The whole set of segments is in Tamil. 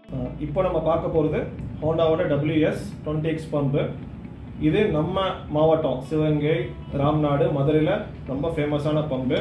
அஹ் இப்போ நம்ம பார்க்க போகிறது ஹோண்டாவோட WS டுவெண்ட்டி எக்ஸ் பம்பு இது நம்ம மாவட்டம் சிவகங்கை ராம்நாடு மதுரையில் ரொம்ப ஃபேமஸான பம்பு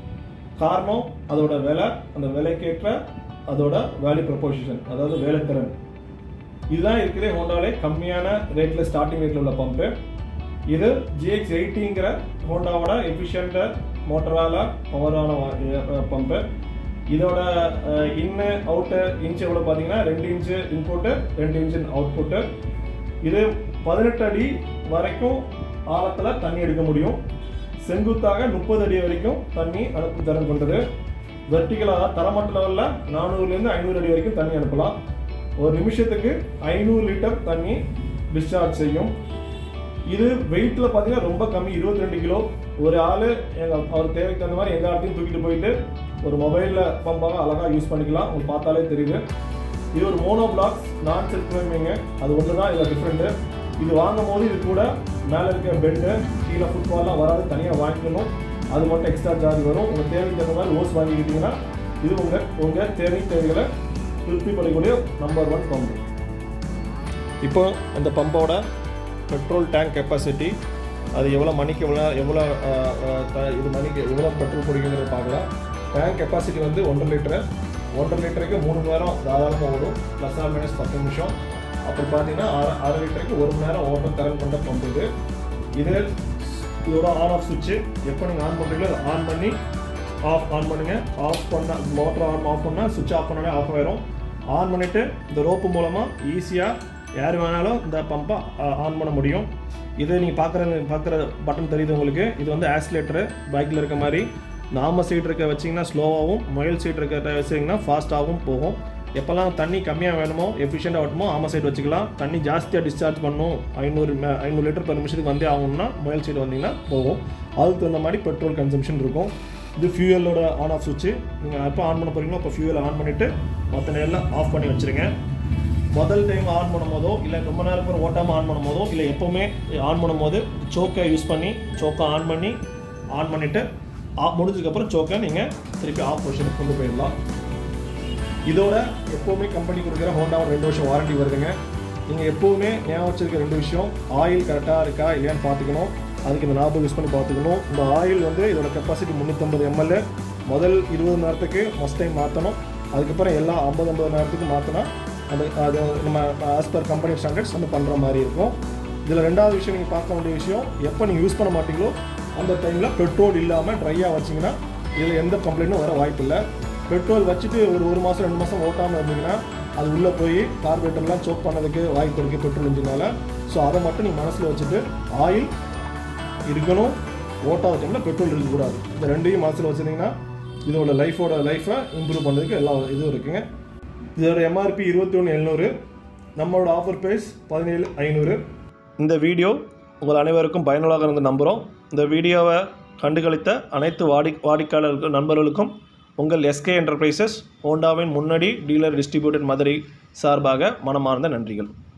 காரணம் அதோட விலை அந்த விலைக்கேற்ற அதோட வேல்யூ ப்ரொபோசிஷன் அதாவது வேலைத்திறன் இதுதான் இருக்கிற ஹோண்டாலே கம்மியான ரேட்டில் ஸ்டார்டிங் ரேட்டில் உள்ள பம்பு இது ஜிஎக்ஸ் எயிட்டிங்கிற ஹோண்டாவோட எஃபிஷியன்ட் மோட்டரால பவரான பம்பு இதோட இன்னு அவுட்டு இன்ச் எவ்வளோ பார்த்தீங்கன்னா ரெண்டு இன்ச்சு இன்புட்டு ரெண்டு இன்ச்சு அவுட்புட்டு இது பதினெட்டு அடி வரைக்கும் ஆழத்தில் தண்ணி எடுக்க முடியும் செங்குத்தாக முப்பது அடி வரைக்கும் தண்ணி அனுப்பு திறன் கொண்டது வெர்டிகலாக தரமட்ட லெவலில் நானூறுலேருந்து ஐநூறு அடி வரைக்கும் தண்ணி அனுப்பலாம் ஒரு நிமிஷத்துக்கு ஐநூறு லிட்டர் தண்ணி டிஸ்சார்ஜ் செய்யும் இது வெயிட்டில் பார்த்தீங்கன்னா ரொம்ப கம்மி 22 ரெண்டு கிலோ ஒரு ஆள் எங்கள் அவர் தேவைக்கு தகுந்த மாதிரி எந்த இடத்தையும் தூக்கிட்டு போயிட்டு ஒரு மொபைலில் பம்பாக அழகாக யூஸ் பண்ணிக்கலாம் உங்களுக்கு பார்த்தாலே தெரியுது இது ஒரு mono blocks non self priming அது ஒன்று தான் இதில் டிஃப்ரெண்ட்டு இது வாங்கும் போது இது கூட மேலே இருக்க பெட்டு கீழே ஃபுட்பால்லாம் வராது தனியாக வாங்கிக்கணும் அது மட்டும் எக்ஸ்ட்ரா சார்ஜ் வரும் உங்கள் தேவைக்கு தகுந்த மாதிரி ஓஸ் வாங்கிக்கிட்டீங்கன்னா இது உங்கள் உங்கள் தேவை தேவைகளை திருப்தி பண்ணக்கூடிய நம்பர் ஒன் பம்பு இப்போ அந்த பம்போட பெட்ரோல் டேங்க் கெப்பாசிட்டி அது எவ்வளோ மணிக்கு எவ்வளோ எவ்வளோ அஹ், அஹ், த- இது மணிக்கு எவ்வளோ பெட்ரோல் குடிக்குங்கிறத பார்க்கலாம் டேங்க் கெப்பாசிட்டி வந்து ஒன்றரை லிட்டரு ஒன்றரை லிட்டருக்கு மூணு மணி நேரம் தாராளமாக ஓடும் ப்ளஸ் ஆர் மைனஸ் பத்து நிமிஷம் அப்புறம் பார்த்தீங்கன்னா அரை அரை லிட்டருக்கு ஒரு மணி நேரம் ஓட்டம் திறன் கொண்ட பம்பு இது இது இதோட ஆன் ஆஃப் சுவிட்சு எப்போ நீங்கள் ஆன் பண்ணுறீங்களோ அதை ஆன் பண்ணி ஆஃப் ஆன் பண்ணுங்க ஆஃப் பண்ண மோட்டர் ஆன் ஆஃப் பண்ணால் சுவிட்ச் ஆஃப் பண்ணாலே ஆஃப் ஆயிரும் ஆன் பண்ணிவிட்டு இந்த ரோப்பு மூலமாக ஈஸியாக யார் வேணாலும் இந்த பம்பை ஆன் பண்ண முடியும் இது நீங்கள் பார்க்குற பார்க்குற பட்டன் தெரியுது உங்களுக்கு இது வந்து ஆக்சிலேட்டரு பைக்கில் இருக்க மாதிரி நாம சீட் இருக்க வச்சிங்கன்னா ஸ்லோவாகவும் முயல் சீட் இருக்க வச்சிங்கன்னா ஃபாஸ்ட்டாகவும் போகும் எப்போல்லாம் தண்ணி கம்மியாக வேணுமோ எஃபிஷியண்டாக வரணுமோ ஆம சைடு வச்சுக்கலாம் தண்ணி ஜாஸ்தியாக டிஸ்சார்ஜ் பண்ணும் ஐநூறு மே- ஐநூறு லிட்டர் per நிமிஷத்துக்கு வந்தே ஆகணும்னா முயல் சைடு வந்தீங்கன்னா போகும் அதுக்கு தகுந்த மாதிரி பெட்ரோல் கன்சம்ஷன் இருக்கும் இது ஃபியூயலோட ஆன் ஆஃப் சுவிட்சு நீங்கள் எப்போ ஆன் பண்ண போகிறீங்களோ அப்போ ஃபியூயல் ஆன் பண்ணிவிட்டு மற்ற நேரில் ஆஃப் பண்ணி வச்சுருங்க முதல் டைம் ஆன் பண்ணும் போதோ இல்லை ரொம்ப நேரம் பேர் ஓட்டாமல் ஆன் பண்ணும் போதோ இல்லை எப்போவுமே ஆன் பண்ணும்போது சோக்கை யூஸ் பண்ணி சோக்கை ஆன் பண்ணி ஆன் பண்ணிவிட்டு ஆஃப் முடிஞ்சதுக்கப்புறம் சோக்கை நீங்கள் திருப்பி ஆஃப் பொசிஷனுக்கு கொண்டு போயிடலாம் இதோட எப்போவுமே கம்பெனி கொடுக்குற ஹோண்டாவோட ரெண்டு வருஷம் வாரண்டி வருதுங்க நீங்கள் எப்போவுமே ஞாபகம் வச்சிருக்க ரெண்டு விஷயம் ஆயில் கரெக்டாக இருக்கா இல்லையான்னு பார்த்துக்கணும் அதுக்கு இந்த ஞாபகம் யூஸ் பண்ணி பார்த்துக்கணும் இந்த ஆயில் வந்து இதோட கெப்பாசிட்டி முந்நூற்றம்பது எம்எல் முதல் இருபது நேரத்துக்கு மஸ்ட் டைம் மாற்றணும் அதுக்கப்புறம் எல்லா ஐம்பது ஐம்பது நேரத்துக்கு மாற்றினா அந்த அது நம்ம ஆஸ் பர் கம்பெனி ஸ்டாண்டர்ட்ஸ் நம்ம பண்ணுற மாதிரி இருக்கும் இதில் ரெண்டாவது விஷயம் நீங்கள் பார்க்க வேண்டிய விஷயம் எப்போ நீங்கள் யூஸ் பண்ண மாட்டீங்களோ அந்த டைமில் பெட்ரோல் இல்லாமல் ட்ரையாக வச்சிங்கன்னா இதில் எந்த கம்ப்ளைண்ட்டும் வர வாய்ப்பு இல்லை பெட்ரோல் வச்சுட்டு ஒரு ஒரு மாதம் ரெண்டு மாதம் ஓட்டாமல் இருந்தீங்கன்னா அது உள்ளே போய் கார்பரேட்டர்லாம் சோக் பண்ணதுக்கு வாய்ப்பு இருக்குது பெட்ரோல் இன்ஜினால ஸோ அதை மட்டும் நீங்கள் மனசில் வச்சுட்டு ஆயில் இருக்கணும் ஓட்டாத டைமில் பெட்ரோல் இருக்கக்கூடாது இந்த ரெண்டையும் மனசில் வச்சுருந்தீங்கன்னா இதோட லைஃபோட லைஃப்பை இம்ப்ரூவ் பண்ணுறதுக்கு எல்லா இதுவும் இருக்குங்க இதோட எம்ஆர்பி இருபத்தி ஒன்று எழுநூறு நம்மளோட ஆஃபர் ப்ரைஸ் பதினேழு ஐநூறு இந்த வீடியோ உங்கள் அனைவருக்கும் பயனுள்ளதாக இருந்த நம்புகிறோம் இந்த வீடியோவை கண்டுகளித்த அனைத்து வாடி வாடிக்கையாளர்கள் நண்பர்களுக்கும் உங்கள் எஸ்கே என்டர்பிரைசஸ் ஹோண்டாவின் முன்னணி டீலர் டிஸ்ட்ரிபியூட்டர் மதுரை சார்பாக மனமார்ந்த நன்றிகள்